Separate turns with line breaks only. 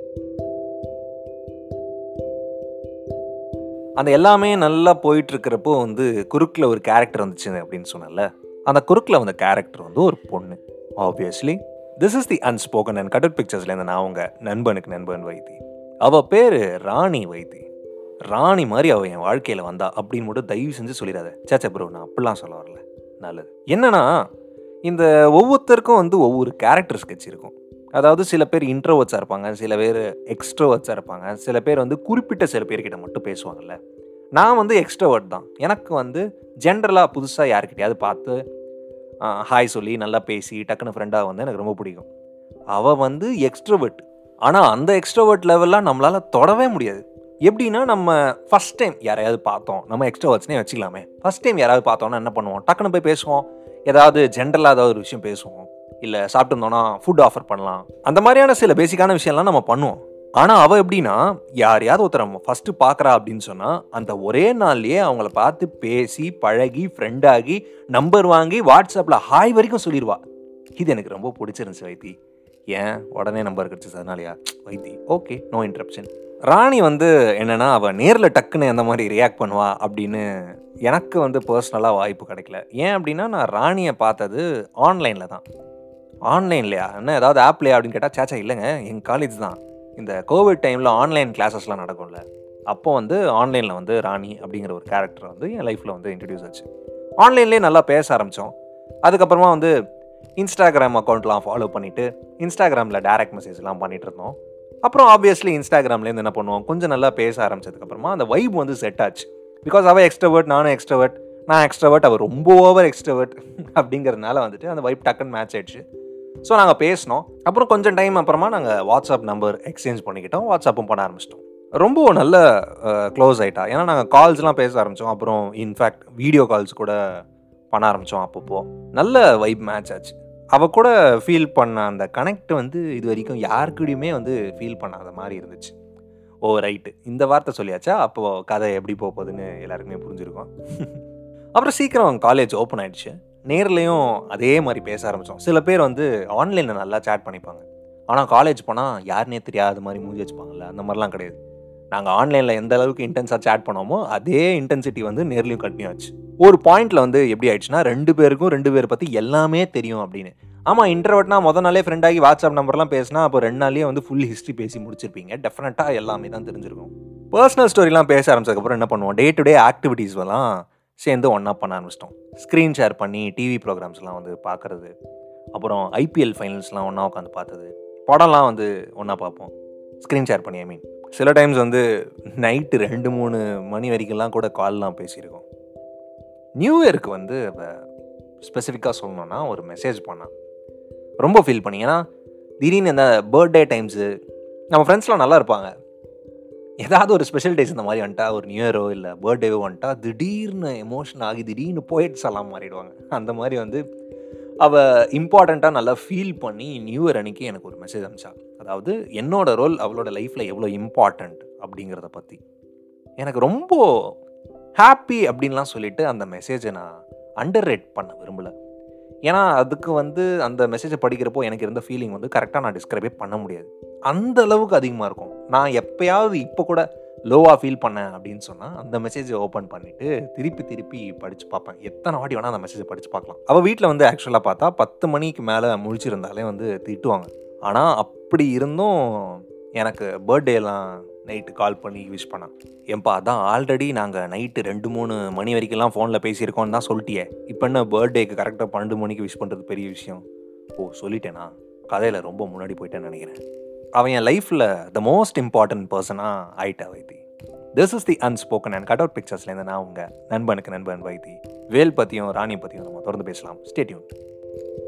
அந்த எல்லாமே நல்லா போயிட்டு இருக்கிறப்போ வந்து குறுக்கில் ஒரு கேரக்டர் வந்துச்சு அப்படின்னு சொன்னல அந்த குறுக்கில் வந்த கேரக்டர் வந்து ஒரு பொண்ணு obviously this is the unspoken and cut பிக்சர்ஸ்லேருந்து நான் அவங்க நண்பனுக்கு நண்பன் வைத்தி அவள் பேர் ராணி வைத்தி ராணி மாதிரி அவள் என் வாழ்க்கையில் வந்தா அப்படின்னு மட்டும் தயவு செஞ்சு சொல்லிடாத சேச்சா ப்ரோ நான் அப்படிலாம் சொல்ல வரல நல்லது என்னன்னா இந்த ஒவ்வொருத்தருக்கும் வந்து ஒவ்வொரு கேரக்டர் ஸ்கெட்ச் இருக்கும் அதாவது சில பேர் இன்ட்ரோவர்ட்ஸாக இருப்பாங்க சில பேர் எக்ஸ்ட்ரோவர்ட்ஸாக இருப்பாங்க சில பேர் வந்து குறிப்பிட்ட சில பேர்கிட்ட மட்டும் பேசுவாங்கல்ல நான் வந்து எக்ஸ்ட்ரோவர்ட் தான் எனக்கு வந்து ஜென்ரலாக புதுசாக யார்கிட்டயாவது பார்த்து ஹாய் சொல்லி நல்லா பேசி டக்குன்னு ஃப்ரெண்டாக வந்து எனக்கு ரொம்ப பிடிக்கும் அவள் வந்து எக்ஸ்ட்ரோவர்ட் ஆனால் அந்த எக்ஸ்ட்ரோவர்ட் லெவல்லாம் நம்மளால் தொடவே முடியாது எப்படின்னா நம்ம ஃபஸ்ட் டைம் யாரையாவது பார்த்தோம் நம்ம எக்ஸ்ட்ரோவர்ட்ஸ்னே வச்சுக்கலாமே ஃபஸ்ட் டைம் யாராவது பார்த்தோன்னா என்ன பண்ணுவோம் டக்குன்னு போய் பேசுவோம் ஏதாவது ஜென்ரலாக ஏதாவது ஒரு விஷயம் பேசுவோம் இல்லை சாப்பிட்டு இருந்தோன்னா ஃபுட் ஆஃபர் பண்ணலாம் அந்த மாதிரியான சில பேசிக்கான விஷயம்லாம் நம்ம பண்ணுவோம் ஆனால் அவள் எப்படின்னா யாரையாவது ஒருத்தர் நம்ம ஃபஸ்ட்டு பார்க்குறா அப்படின்னு சொன்னால் அந்த ஒரே நாள்லயே அவங்கள பார்த்து பேசி பழகி ஃப்ரெண்டாகி நம்பர் வாங்கி வாட்ஸ்அப்பில் ஹாய் வரைக்கும் சொல்லிடுவா இது எனக்கு ரொம்ப பிடிச்சிருந்துச்சு வைத்தி ஏன் உடனே நம்பர் கிடச்சி அதனாலயா Vaithi okay no interruption Rani வந்து என்னன்னா அவள் நேரில் டக்குன்னு எந்த மாதிரி ரியாக்ட் பண்ணுவா அப்படின்னு எனக்கு வந்து பர்சனலாக வாய்ப்பு கிடைக்கல ஏன் அப்படின்னா நான் ராணியை பார்த்தது ஆன்லைனில் தான் ஆன்லைன்லையா என்ன ஏதாவது ஆப்லையா அப்படின்னு கேட்டால் சேச்சா இல்லைங்க எங்கள் காலேஜ் தான் இந்த கோவிட் டைமில் ஆன்லைன் கிளாஸஸ்லாம் நடக்கும்ல அப்போ வந்து ஆன்லைனில் வந்து ராணி அப்படிங்கிற ஒரு கேரக்டர் வந்து என் லைஃப்பில் வந்து இன்ட்ரடியூஸ் ஆச்சு ஆன்லைன்லேயே நல்லா பேச ஆரம்பித்தோம் அதுக்கப்புறமா வந்து இன்ஸ்டாகிராம் அக்கௌண்ட்லாம் ஃபாலோ பண்ணிவிட்டு இன்ஸ்டாகிராமில் டேரக்ட் மெசேஜ்லாம் பண்ணிட்டு இருந்தோம் அப்புறம் ஆப்வியஸ்லி இன்ஸ்டாகிராம்லேருந்து என்ன பண்ணுவோம் கொஞ்சம் நல்லா பேச ஆரம்பிச்சதுக்கப்புறமா அந்த வைப் வந்து செட் ஆச்சு பிகாஸ் அவள் எக்ஸ்ட்ரவர்ட் நானும் எக்ஸ்ட்ரவர்ட் நான் எக்ஸ்ட்ரவர்ட் அவர் ரொம்ப ஓவர் எக்ஸ்ட்ரவர்ட் அப்படிங்கிறதுனால வந்துட்டு அந்த வைப் டக்குன்னு மேட்ச் ஆயிடுச்சு ஸோ நாங்கள் பேசினோம் அப்புறம் கொஞ்சம் டைம் அப்புறமா நாங்கள் வாட்ஸ்அப் நம்பர் எக்ஸ்சேஞ்ச் பண்ணிக்கிட்டோம் வாட்ஸ்அப்பும் பண்ண ஆரம்பிச்சிட்டோம் ரொம்ப நல்ல க்ளோஸ் ஆகிட்டா ஏன்னா நாங்கள் கால்ஸ்லாம் பேச ஆரம்பித்தோம் அப்புறம் இன்ஃபேக்ட் வீடியோ கால்ஸ் கூட பண்ண ஆரம்பித்தோம் அப்பப்போ நல்ல வைப் மேட்ச் ஆச்சு அவள் கூட ஃபீல் பண்ண அந்த கனெக்ட் வந்து இது வரைக்கும் யாருக்கூடையுமே வந்து ஃபீல் பண்ணாத மாதிரி இருந்துச்சு ஓ ரைட்டு இந்த வார்த்தை சொல்லியாச்சா அப்போது கதை எப்படி போக போகுதுன்னு எல்லாருக்குமே புரிஞ்சிருக்கும் அப்புறம் சீக்கிரம் காலேஜ் ஓப்பன் ஆயிடுச்சு நேர்லேயும் அதே மாதிரி பேச ஆரம்பித்தோம் சில பேர் வந்து ஆன்லைனில் நல்லா சேட் பண்ணிப்பாங்க ஆனால் காலேஜ் போனால் யாருனே தெரியாத மாதிரி மூஞ்சி வச்சுப்பாங்கல்ல அந்த மாதிரிலாம் கிடையாது நாங்கள் ஆன்லைனில் எந்த அளவுக்கு இன்டென்ஸாக சேட் பண்ணோமோ அதே இன்டென்சிட்டி வந்து நேர்லையும் கண்டினியூ ஆச்சு ஒரு பாயிண்ட்டில் வந்து எப்படி ஆயிடுச்சுன்னா ரெண்டு பேருக்கும் ரெண்டு பேரை பற்றி எல்லாமே தெரியும் அப்படின்னு ஆமாம் இன்டர்வெட்னா முத நாளே ஃப்ரெண்ட் ஆகி வாட்ஸ்அப் நம்பர்லாம் பேசினா அப்போ ரெண்டு நாள்லேயே வந்து ஃபுல் ஹிஸ்ட்ரி பேசி முடிச்சிருப்பீங்க டெஃபினட்டாக எல்லாமே தான் தெரிஞ்சிருக்கும் பர்சனல் ஸ்டோரிலாம் பேச ஆரம்பிச்சதுக்கப்புறம் என்ன பண்ணுவோம் டே டு டே ஆக்டிவிட்டீஸ் எல்லாம் சேர்ந்து ஒன்றா பண்ண ஆரம்பிச்சிட்டோம் ஸ்க்ரீன் ஷேர் பண்ணி டிவி ப்ரோக்ராம்ஸ்லாம் வந்து பார்க்குறது அப்புறம் ஐபிஎல் ஃபைனல்ஸ்லாம் ஒன்றா உட்காந்து பார்த்தது படம்லாம் வந்து ஒன்றா பார்ப்போம் ஸ்க்ரீன் ஷேர் பண்ணி ஐ மீன் சில டைம்ஸ் வந்து நைட்டு ரெண்டு மூணு மணி வரைக்கும்லாம் கூட கால்லாம் பேசியிருக்கோம் நியூ இயருக்கு வந்து ஸ்பெசிஃபிக்காக சொல்லணுன்னா ஒரு மெசேஜ் பண்ணான் ரொம்ப ஃபீல் பண்ணி ஏன்னா திடீர்னு இந்த பர்த்டே டைம்ஸு நம்ம ஃப்ரெண்ட்ஸ்லாம் நல்லா இருப்பாங்க ஏதாவது ஒரு ஸ்பெஷல் டேஸ் இந்த மாதிரி வந்துட்டா ஒரு நியூ இயரோ இல்லை பர்த்டேவோ வந்துட்டா திடீர்னு எமோஷன் ஆகி திடீர்னு போயிட்ஸ் எல்லாம் மாறிடுவாங்க அந்த மாதிரி வந்து அவள் இம்பார்ட்டண்ட்டாக நல்லா ஃபீல் பண்ணி நியூ இயர் அன்னைக்கு எனக்கு ஒரு மெசேஜ் அனுப்பிச்சா அதாவது என்னோட ரோல் அவளோட லைஃப்பில் எவ்வளோ இம்பார்ட்டண்ட் அப்படிங்கிறத பற்றி எனக்கு ரொம்ப ஹாப்பி அப்படின்லாம் சொல்லிட்டு அந்த மெசேஜை நான் அண்டர் ரேட் பண்ண விரும்பலை ஏன்னா அதுக்கு வந்து அந்த மெசேஜை படிக்கிறப்போ எனக்கு இருந்த ஃபீலிங் வந்து கரெக்டாக நான் டிஸ்கிரைபே பண்ண முடியாது அந்த அளவுக்கு அதிகமாக இருக்கும் நான் எப்பயாவது இப்போ கூட லோவாக ஃபீல் பண்ணேன் அப்படின்னு சொன்னால் அந்த மெசேஜை ஓப்பன் பண்ணிவிட்டு திருப்பி திருப்பி படித்து பார்ப்பேன் எத்தனை வாட்டி வேணால் அந்த மெசேஜை படித்து பார்க்கலாம் அவள் வீட்டில் வந்து ஆக்சுவலாக பார்த்தா பத்து மணிக்கு மேலே முழிச்சிருந்தாலே வந்து திட்டுவாங்க ஆனால் அப்படி இருந்தும் எனக்கு பர்த்டேலாம் நைட்டு கால் பண்ணி விஷ் பண்ணான் ஏன்பா அதான் ஆல்ரெடி நாங்கள் நைட்டு ரெண்டு மூணு மணி வரைக்கும்லாம் ஃபோனில் பேசியிருக்கோம்னு தான் சொல்லிட்டியே இப்போ என்ன பர்த்டேக்கு கரெக்டாக பன்னெண்டு மணிக்கு விஷ் பண்ணுறது பெரிய விஷயம் ஓ சொல்லிட்டேனா கதையில் ரொம்ப முன்னாடி போயிட்டேன்னு நினைக்கிறேன் அவன் என் லைஃப்பில் த மோஸ்ட் இம்பார்ட்டன்ட் பர்சனாக ஆயிட்டா வைத்தி this is the unspoken and cut out பிக்சர்ஸ்லேருந்து நான் உங்கள் நண்பனுக்கு நண்பன் வைத்தி வேல் பற்றியும் ராணி பற்றியும் நம்ம தொடர்ந்து பேசலாம் ஸ்டேட்யூன்